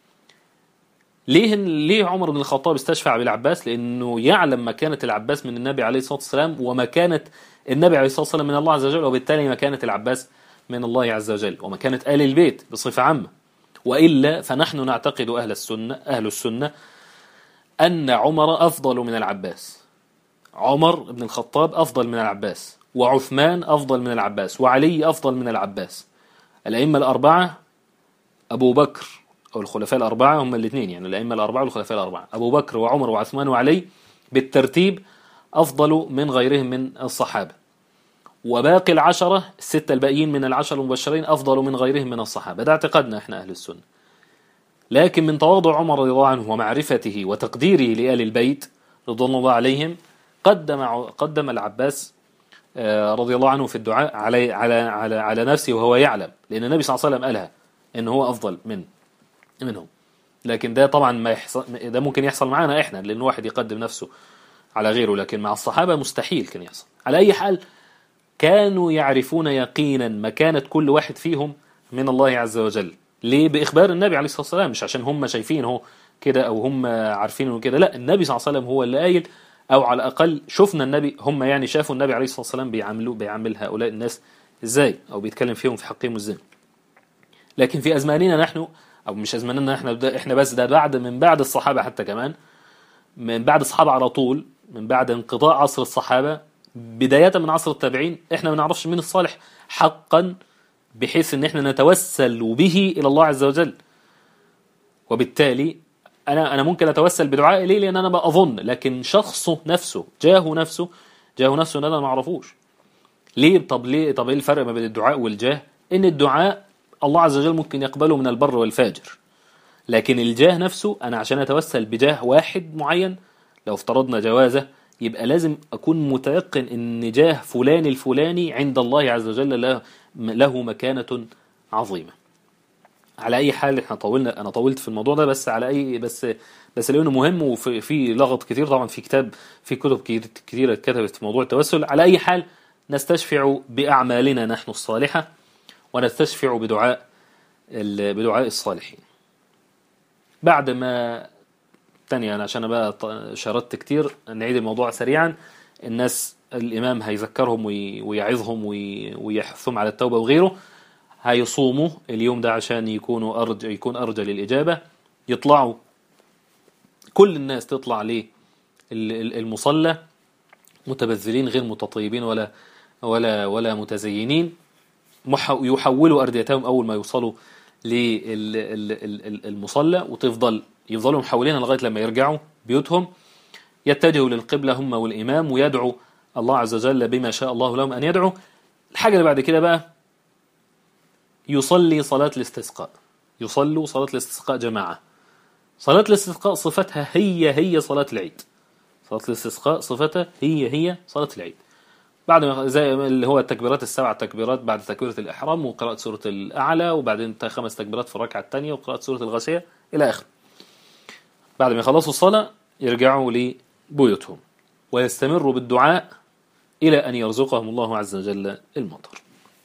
ليه ليه عمر بن الخطاب استشفع بالعباس لانه يعلم مكانه العباس من النبي عليه الصلاه والسلام ومكانه النبي عليه الصلاه والسلام من الله عز وجل وبالتالي مكانه العباس من الله عز وجل ومكانه ال البيت بصفه عامه والا فنحن نعتقد اهل السنه اهل السنه ان عمر افضل من العباس عمر بن الخطاب افضل من العباس وعثمان افضل من العباس وعلي افضل من العباس الائمه الاربعه ابو بكر أو الخلفاء الأربعة هم الاثنين يعني الأئمة الأربعة والخلفاء الأربعة أبو بكر وعمر وعثمان وعلي بالترتيب أفضل من غيرهم من الصحابة وباقي العشرة الستة الباقيين من العشر المبشرين أفضل من غيرهم من الصحابة ده اعتقادنا إحنا أهل السنة لكن من تواضع عمر رضي الله عنه ومعرفته وتقديره لآل البيت رضوان الله عليهم قدم قدم العباس رضي الله عنه في الدعاء على على على على نفسه وهو يعلم لأن النبي صلى الله عليه وسلم قالها إن هو أفضل من منهم لكن ده طبعا ما يحصل ده ممكن يحصل معانا احنا لان واحد يقدم نفسه على غيره لكن مع الصحابه مستحيل كان يحصل على اي حال كانوا يعرفون يقينا مكانه كل واحد فيهم من الله عز وجل ليه باخبار النبي عليه الصلاه والسلام مش عشان هم شايفين هو كده او هم عارفين انه كده لا النبي صلى الله عليه وسلم هو اللي قايل او على الاقل شفنا النبي هم يعني شافوا النبي عليه الصلاه والسلام بيعاملوا بيعامل هؤلاء الناس ازاي او بيتكلم فيهم في حقهم ازاي لكن في ازماننا نحن او مش ازماننا احنا ده احنا بس ده بعد من بعد الصحابه حتى كمان من بعد الصحابه على طول من بعد انقضاء عصر الصحابه بدايه من عصر التابعين احنا ما نعرفش مين الصالح حقا بحيث ان احنا نتوسل به الى الله عز وجل وبالتالي انا انا ممكن اتوسل بدعائي ليه لان انا بظن لكن شخصه نفسه جاهه نفسه جاهه نفسه ان انا ما اعرفوش ليه طب ليه طب ايه الفرق ما بين الدعاء والجاه ان الدعاء الله عز وجل ممكن يقبله من البر والفاجر لكن الجاه نفسه أنا عشان أتوسل بجاه واحد معين لو افترضنا جوازه يبقى لازم أكون متيقن إن جاه فلان الفلاني عند الله عز وجل له, له مكانة عظيمة على أي حال احنا طولنا أنا طولت في الموضوع ده بس على أي بس بس لأنه مهم وفي في لغط كتير طبعا في كتاب في كتب كتيرة اتكتبت في موضوع التوسل على أي حال نستشفع بأعمالنا نحن الصالحة ونستشفع بدعاء بدعاء الصالحين بعد ما تاني أنا عشان بقى شردت كتير نعيد الموضوع سريعا الناس الإمام هيذكرهم ويعظهم ويحثهم على التوبة وغيره هيصوموا اليوم ده عشان يكونوا أرجى يكون أرجى للإجابة يطلعوا كل الناس تطلع للمصلى متبذلين غير متطيبين ولا ولا ولا متزينين يحولوا أرديتهم أول ما يوصلوا للمصلى وتفضل يفضلوا محولينها لغاية لما يرجعوا بيوتهم يتجهوا للقبلة هم والإمام ويدعوا الله عز وجل بما شاء الله لهم أن يدعوا الحاجة اللي بعد كده بقى يصلي صلاة الاستسقاء يصلوا صلاة الاستسقاء جماعة صلاة الاستسقاء صفتها هي هي صلاة العيد صلاة الاستسقاء صفتها هي هي صلاة العيد بعد ما زي اللي هو التكبيرات السبع تكبيرات بعد تكبيرة الإحرام وقراءة سورة الأعلى وبعدين خمس تكبيرات في الركعة الثانية وقراءة سورة الغاشية إلى آخره بعد ما يخلصوا الصلاة يرجعوا لبيوتهم ويستمروا بالدعاء إلى أن يرزقهم الله عز وجل المطر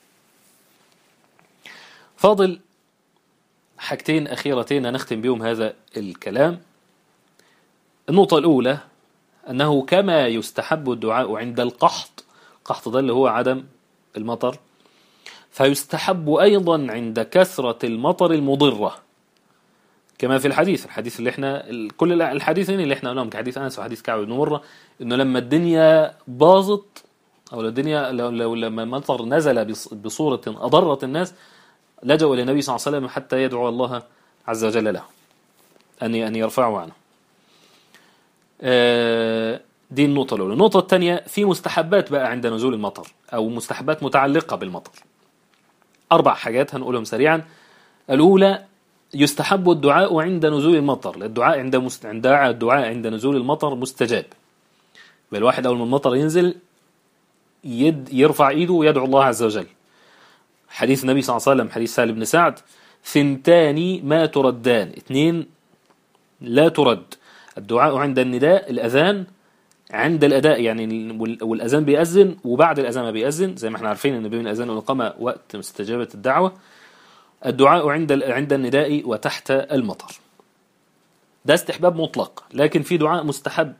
فاضل حاجتين أخيرتين نختم بهم هذا الكلام النقطة الأولى أنه كما يستحب الدعاء عند القحط القحط ده اللي هو عدم المطر فيستحب أيضا عند كثرة المطر المضرة كما في الحديث الحديث اللي احنا كل الحديثين اللي احنا قلناهم كحديث أنس وحديث كعب بن مرة إنه لما الدنيا باظت أو الدنيا لو, لو لما المطر نزل بصورة أضرت الناس لجأوا إلى النبي صلى الله عليه وسلم حتى يدعو الله عز وجل له أن أن يرفعه عنه. دي النقطة الأولى، النقطة الثانية في مستحبات بقى عند نزول المطر أو مستحبات متعلقة بالمطر. أربع حاجات هنقولهم سريعا. الأولى يستحب الدعاء عند نزول المطر، الدعاء عند مست... عند الدعاء عند نزول المطر مستجاب. الواحد أول ما المطر ينزل يد يرفع إيده ويدعو الله عز وجل. حديث النبي صلى الله عليه وسلم حديث سهل بن سعد ثنتان ما تردان اثنين لا ترد الدعاء عند النداء الأذان عند الأداء يعني والأذان بيأذن وبعد الأذان ما بيأذن زي ما احنا عارفين ان بين الأذان والإقامة وقت استجابة الدعوة الدعاء عند عند النداء وتحت المطر ده استحباب مطلق لكن في دعاء مستحب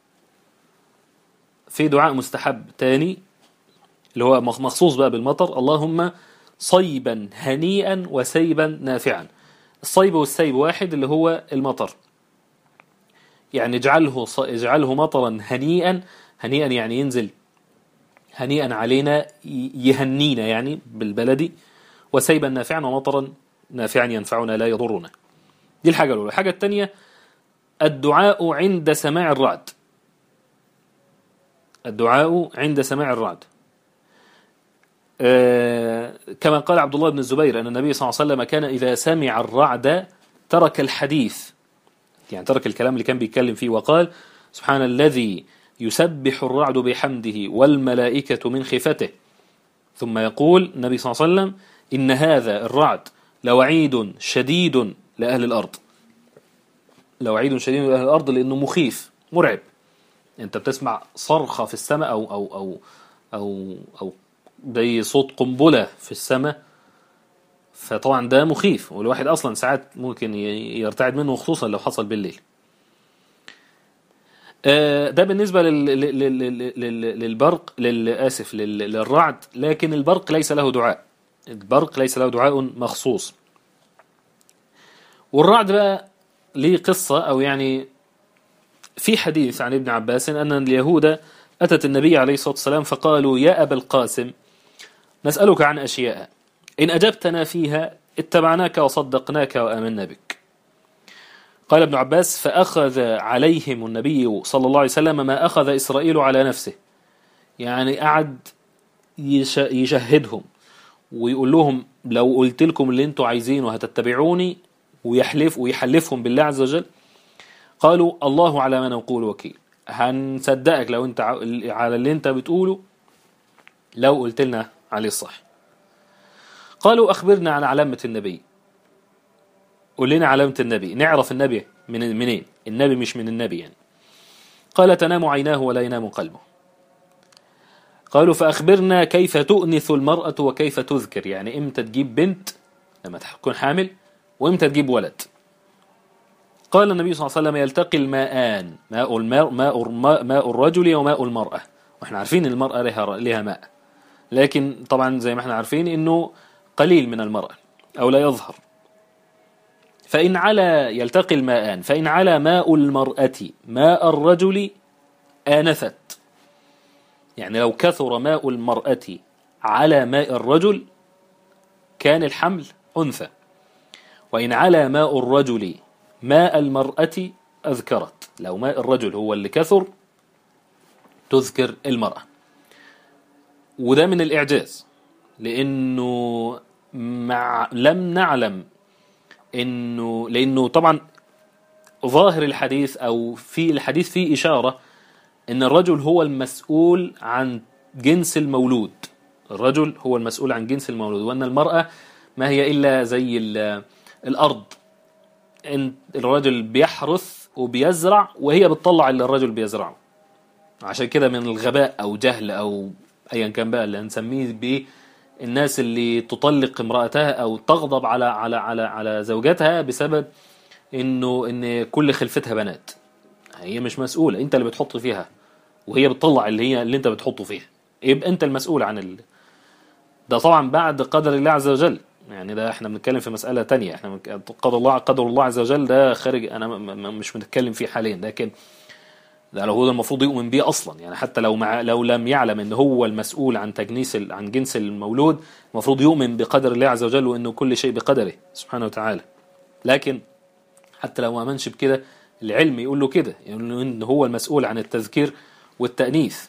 في دعاء مستحب تاني اللي هو مخصوص بقى بالمطر اللهم صيبا هنيئا وسيبا نافعا الصيب والسيب واحد اللي هو المطر يعني اجعله اجعله مطرا هنيئا هنيئا يعني ينزل هنيئا علينا يهنينا يعني بالبلدي وسيبا نافعا ومطرا نافعا ينفعنا لا يضرنا دي الحاجة الأولى الحاجة الثانية الدعاء عند سماع الرعد الدعاء عند سماع الرعد آه كما قال عبد الله بن الزبير أن النبي صلى الله عليه وسلم كان إذا سمع الرعد ترك الحديث يعني ترك الكلام اللي كان بيتكلم فيه وقال سبحان الذي يسبح الرعد بحمده والملائكة من خفته ثم يقول النبي صلى الله عليه وسلم إن هذا الرعد لوعيد شديد لأهل الأرض لوعيد شديد لأهل الأرض لأنه مخيف مرعب أنت بتسمع صرخة في السماء أو أو أو أو أو زي صوت قنبلة في السماء فطبعا ده مخيف والواحد أصلا ساعات ممكن يرتعد منه خصوصا لو حصل بالليل ده بالنسبة للبرق للآسف للرعد لكن البرق ليس له دعاء البرق ليس له دعاء مخصوص والرعد بقى ليه قصة أو يعني في حديث عن ابن عباس أن اليهود أتت النبي عليه الصلاة والسلام فقالوا يا أبا القاسم نسألك عن أشياء إن أجبتنا فيها اتبعناك وصدقناك وآمنا بك قال ابن عباس فأخذ عليهم النبي صلى الله عليه وسلم ما أخذ إسرائيل على نفسه يعني قعد يشهدهم ويقول لهم لو قلت لكم اللي انتوا عايزينه هتتبعوني ويحلف ويحلفهم بالله عز وجل قالوا الله على ما نقول وكيل هنصدقك لو انت على اللي انت بتقوله لو قلت لنا عليه الصح قالوا أخبرنا عن علامة النبي قول لنا علامة النبي نعرف النبي من منين النبي مش من النبي يعني قال تنام عيناه ولا ينام قلبه قالوا فأخبرنا كيف تؤنث المرأة وكيف تذكر يعني إمتى تجيب بنت لما تكون حامل وإمتى تجيب ولد قال النبي صلى الله عليه وسلم يلتقي الماءان ماء الماء ماء, ماء الرجل وماء المرأة واحنا عارفين المرأة لها لها ماء لكن طبعا زي ما احنا عارفين انه قليل من المرأة او لا يظهر فإن على يلتقي الماءان فإن على ماء المرأة ماء الرجل آنثت يعني لو كثر ماء المرأة على ماء الرجل كان الحمل أنثى وإن على ماء الرجل ماء المرأة أذكرت لو ماء الرجل هو اللي كثر تذكر المرأة وده من الإعجاز لأنه مع لم نعلم إنه لأنه طبعا ظاهر الحديث أو في الحديث فيه إشارة إن الرجل هو المسؤول عن جنس المولود الرجل هو المسؤول عن جنس المولود وأن المرأة ما هي إلا زي الأرض إن الرجل بيحرث وبيزرع وهي بتطلع اللي الرجل بيزرعه عشان كده من الغباء أو جهل أو أيا كان بقى اللي هنسميه بيه الناس اللي تطلق امرأتها أو تغضب على على على على زوجتها بسبب إنه إن كل خلفتها بنات هي مش مسؤولة أنت اللي بتحط فيها وهي بتطلع اللي هي اللي أنت بتحطه فيها يبقى أنت المسؤول عن ال... ده طبعا بعد قدر الله عز وجل يعني ده احنا بنتكلم في مسألة تانية احنا قدر الله قدر الله عز وجل ده خارج انا مش بنتكلم فيه حاليا لكن ده لو هو المفروض يؤمن بيه اصلا يعني حتى لو مع لو لم يعلم ان هو المسؤول عن تجنيس عن جنس المولود المفروض يؤمن بقدر الله عز وجل وانه كل شيء بقدره سبحانه وتعالى لكن حتى لو ما امنش بكده العلم يقول له كده يقول له ان هو المسؤول عن التذكير والتأنيث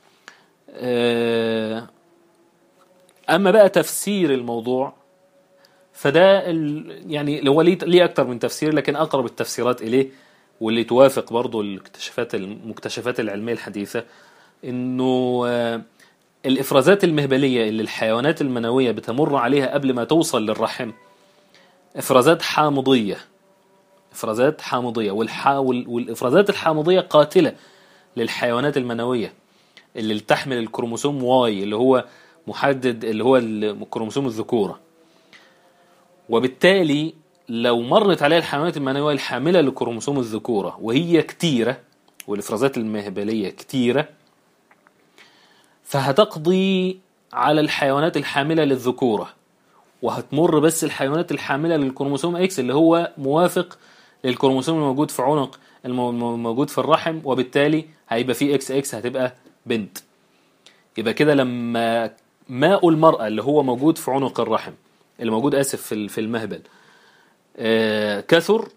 اما بقى تفسير الموضوع فده يعني هو ليه اكتر من تفسير لكن اقرب التفسيرات اليه واللي توافق برضو الاكتشافات المكتشفات العلمية الحديثة انه الافرازات المهبليه اللي الحيوانات المنويه بتمر عليها قبل ما توصل للرحم افرازات حامضيه افرازات حامضيه والحا وال- والافرازات الحامضيه قاتله للحيوانات المنويه اللي تحمل الكروموسوم واي اللي هو محدد اللي هو الكروموسوم الذكوره وبالتالي لو مرت عليها الحيوانات المنويه الحامله لكروموسوم الذكوره وهي كتيره والافرازات المهبليه كتيره فهتقضي على الحيوانات الحامله للذكوره وهتمر بس الحيوانات الحامله للكروموسوم اكس اللي هو موافق للكروموسوم الموجود في عنق المو- الموجود في الرحم وبالتالي هيبقى فيه اكس اكس هتبقى بنت يبقى كده لما ماء المرأة اللي هو موجود في عنق الرحم اللي موجود آسف في ال- في المهبل آه، كثر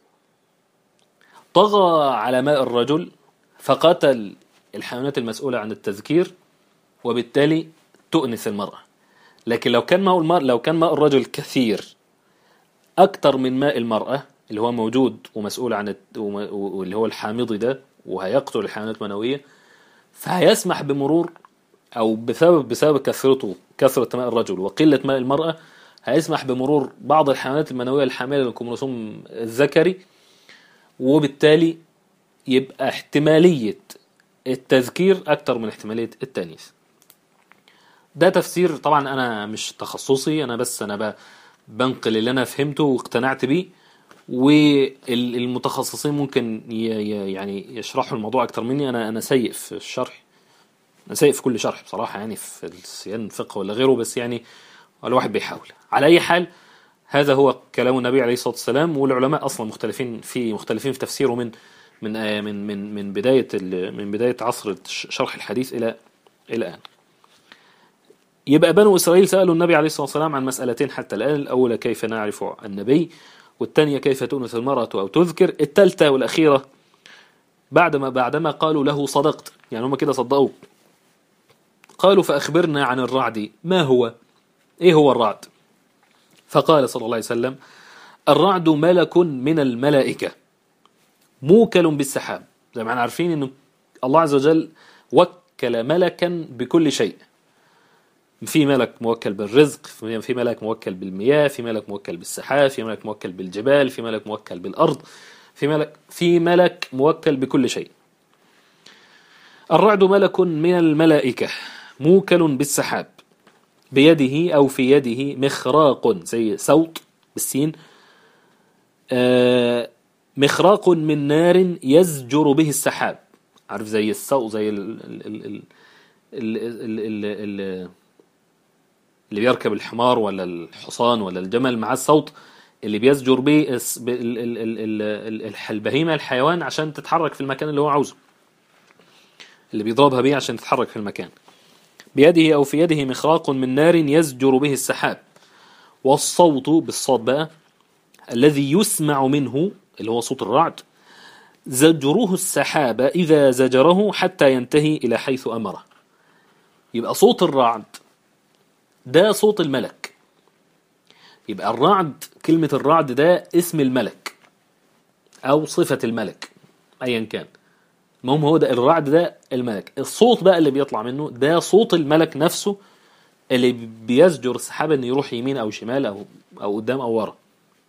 طغى على ماء الرجل فقتل الحيوانات المسؤولة عن التذكير وبالتالي تؤنث المرأة لكن لو كان ماء المرأة لو كان ماء الرجل كثير أكثر من ماء المرأة اللي هو موجود ومسؤول عن الت- وم- واللي هو الحامضي ده وهيقتل الحيوانات المنوية فهيسمح بمرور او بسبب بسبب كثرته كثره ماء الرجل وقله ماء المراه هيسمح بمرور بعض الحيوانات المنويه الحامله للكروموسوم الذكري وبالتالي يبقى احتماليه التذكير اكتر من احتماليه التانيث ده تفسير طبعا انا مش تخصصي انا بس انا ب- بنقل اللي انا فهمته واقتنعت بيه والمتخصصين ممكن ي- ي- يعني يشرحوا الموضوع اكتر مني انا انا سيء في الشرح انا سيء في كل شرح بصراحه يعني في السيان الفقه ولا غيره بس يعني الواحد بيحاول على اي حال هذا هو كلام النبي عليه الصلاه والسلام والعلماء اصلا مختلفين في مختلفين في تفسيره من من آه، من من من بدايه ال- من بدايه عصر شرح الحديث الى الى الان يبقى بنو اسرائيل سالوا النبي عليه الصلاه والسلام عن مسالتين حتى الان الاولى كيف نعرف النبي والثانيه كيف تؤنث المراه او تذكر الثالثه والاخيره بعدما بعدما قالوا له صدقت يعني هم كده صدقوه قالوا فأخبرنا عن الرعد ما هو إيه هو الرعد فقال صلى الله عليه وسلم الرعد ملك من الملائكة موكل بالسحاب زي ما احنا عارفين انه الله عز وجل وكل ملكا بكل شيء في ملك موكل بالرزق في ملك موكل بالمياه في ملك موكل بالسحاب في ملك موكل بالجبال في ملك موكل بالأرض في ملك في ملك موكل بكل شيء الرعد ملك من الملائكة موكل بالسحاب بيده أو في يده مخراق زي صوت بالسين آه مخراق من نار يزجر به السحاب عارف زي الصوت زي ال ال ال ال ال ال ال ال اللي بيركب الحمار ولا الحصان ولا الجمل مع الصوت اللي بيزجر به الس- ب- ال- ال- ال- ال- ال- البهيمة الحيوان عشان تتحرك في المكان اللي هو عاوزه اللي بيضربها بيه عشان تتحرك في المكان بيده أو في يده مخراق من نار يزجر به السحاب والصوت بالصوت بقى الذي يسمع منه اللي هو صوت الرعد زجره السحاب إذا زجره حتى ينتهي إلى حيث أمره يبقى صوت الرعد ده صوت الملك يبقى الرعد كلمة الرعد ده اسم الملك أو صفة الملك أيا كان المهم هو ده الرعد ده الملك الصوت بقى اللي بيطلع منه ده صوت الملك نفسه اللي بيزجر السحاب انه يروح يمين او شمال او او قدام او ورا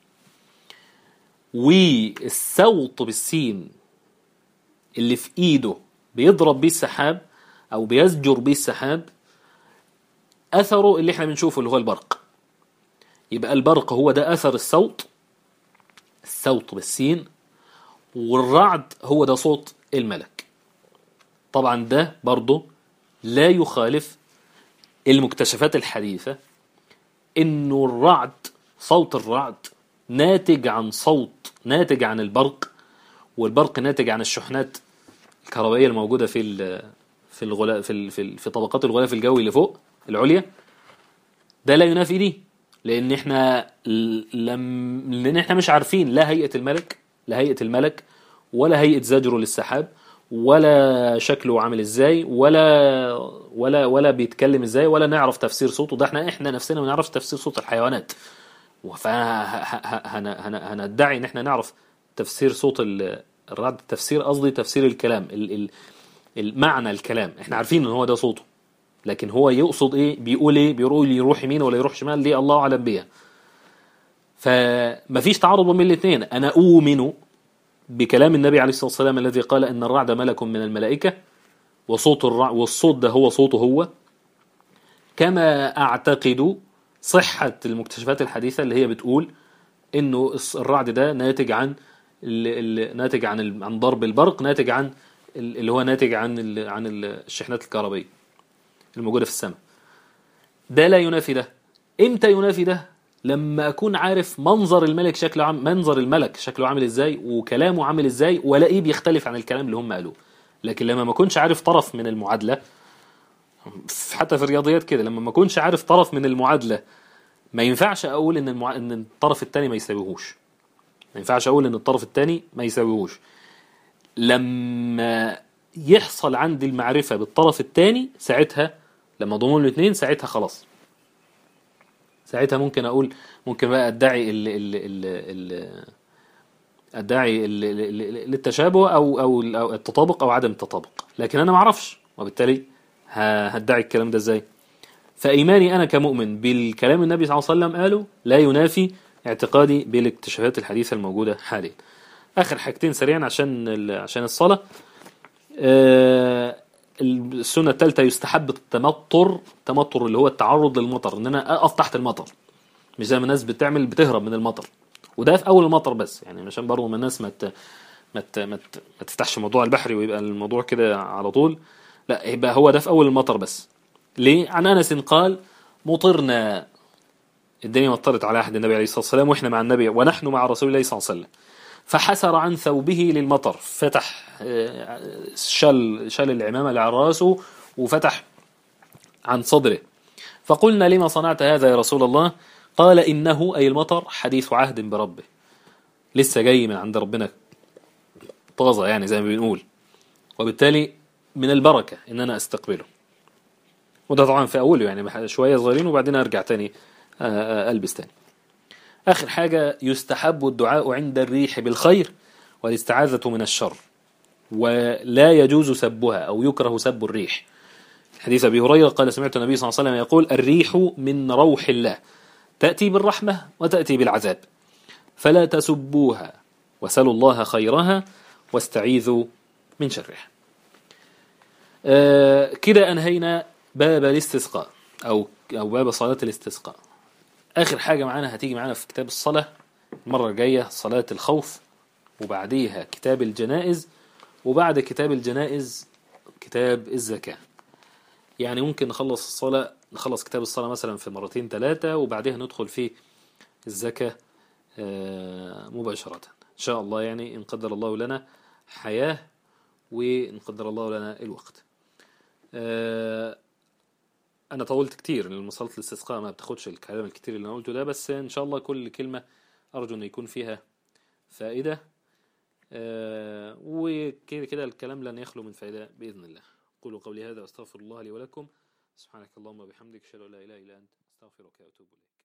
والصوت بالسين اللي في ايده بيضرب بيه السحاب او بيزجر بيه السحاب اثره اللي احنا بنشوفه اللي هو البرق يبقى البرق هو ده اثر الصوت الصوت بالسين والرعد هو ده صوت الملك طبعا ده برضه لا يخالف المكتشفات الحديثة انه الرعد صوت الرعد ناتج عن صوت ناتج عن البرق والبرق ناتج عن الشحنات الكهربائية الموجودة في ال في الغلاف في ال في, ال في طبقات الغلاف الجوي اللي فوق العليا ده لا ينافي دي لان احنا لم لان احنا مش عارفين لا هيئة الملك لا هيئة الملك ولا هيئة زجره للسحاب ولا شكله عامل ازاي ولا ولا ولا بيتكلم ازاي ولا نعرف تفسير صوته ده احنا احنا نفسنا ما نعرفش تفسير صوت الحيوانات فهندعي ان احنا نعرف تفسير صوت الرعد تفسير قصدي تفسير الكلام ال ال المعنى الكلام احنا عارفين ان هو ده صوته لكن هو يقصد ايه بيقول ايه بيقول يروح يمين ولا يروح شمال دي الله اعلم بيها فمفيش تعارض بين الاثنين انا اؤمن بكلام النبي عليه الصلاه والسلام الذي قال ان الرعد ملك من الملائكه وصوت الرع والصوت ده هو صوته هو كما اعتقد صحه المكتشفات الحديثه اللي هي بتقول انه الص- الرعد ده ناتج عن ال- ال- ناتج عن ال- عن ضرب البرق ناتج عن ال- اللي هو ناتج عن ال- عن ال- الشحنات الكهربائيه الموجوده في السماء ده لا ينافي ده امتى ينافي ده لما اكون عارف منظر الملك شكله عام منظر الملك شكله عامل ازاي وكلامه عامل ازاي والاقيه بيختلف عن الكلام اللي هم قالوه لكن لما ما اكونش عارف طرف من المعادله حتى في الرياضيات كده لما ما اكونش عارف طرف من المعادله ما ينفعش اقول ان المع... ان الطرف الثاني ما يساويهوش ما ينفعش اقول ان الطرف الثاني ما يساويهوش لما يحصل عندي المعرفه بالطرف الثاني ساعتها لما ضمون الاثنين ساعتها خلاص ساعتها ممكن اقول ممكن بقى ادعي ال ال ال ال ادعي ال ال ال للتشابه او او أو التطابق او عدم التطابق لكن انا ما اعرفش وبالتالي ه- هدعي الكلام ده ازاي فايماني انا كمؤمن بالكلام النبي صلى الله عليه وسلم قاله لا ينافي اعتقادي بالاكتشافات الحديثه الموجوده حاليا اخر حاجتين سريعا عشان ال- عشان الصلاه آه، السنه الثالثه يستحب التمطر التمطر اللي هو التعرض للمطر ان انا اقف تحت المطر مش زي ما الناس بتعمل بتهرب من المطر وده في اول المطر بس يعني عشان برضه ما الناس ما ت- ما ت- ما ت- ما تفتحش موضوع البحري ويبقى الموضوع كده على طول لا يبقى هو ده في اول المطر بس ليه عن انس قال مطرنا الدنيا مطرت على عهد النبي عليه الصلاه والسلام واحنا مع النبي ونحن مع رسول الله صلى الله عليه وسلم فحسر عن ثوبه للمطر فتح آه، شل شل العمامه اللي على راسه وفتح عن صدره فقلنا لما صنعت هذا يا رسول الله قال إنه أي المطر حديث عهد بربه لسه جاي من عند ربنا طازة يعني زي ما بنقول وبالتالي من البركة إن أنا أستقبله وده طبعا في أوله يعني شوية صغيرين وبعدين أرجع تاني آه، آه، ألبس تاني آخر حاجة يستحب الدعاء عند الريح بالخير والاستعاذة من الشر ولا يجوز سبها أو يكره سب الريح حديث أبي هريرة قال سمعت النبي صلى الله عليه وسلم يقول الريح من روح الله تأتي بالرحمة وتأتي بالعذاب فلا تسبوها وسلوا الله خيرها واستعيذوا من شرها آه كده أنهينا باب الاستسقاء أو أو باب صلاة الاستسقاء آخر حاجة معانا هتيجي معانا في كتاب الصلاة المرة الجاية صلاة الخوف وبعديها كتاب الجنائز وبعد كتاب الجنائز كتاب الزكاة يعني ممكن نخلص الصلاة نخلص كتاب الصلاة مثلا في مرتين ثلاثة وبعدها ندخل في الزكاة آه، مباشرة إن شاء الله يعني إن قدر الله لنا حياة وإن قدر الله لنا الوقت آه، أنا طولت كتير لأن مسألة الاستسقاء ما بتاخدش الكلام الكتير اللي أنا قلته ده بس إن شاء الله كل كلمة أرجو أن يكون فيها فائدة آه، وكده كده الكلام لن يخلو من فائدة بإذن الله قولوا قولي هذا واستغفر الله لي ولكم سبحانك اللهم وبحمدك اشهد ان لا اله الا انت استغفرك واتوب اليك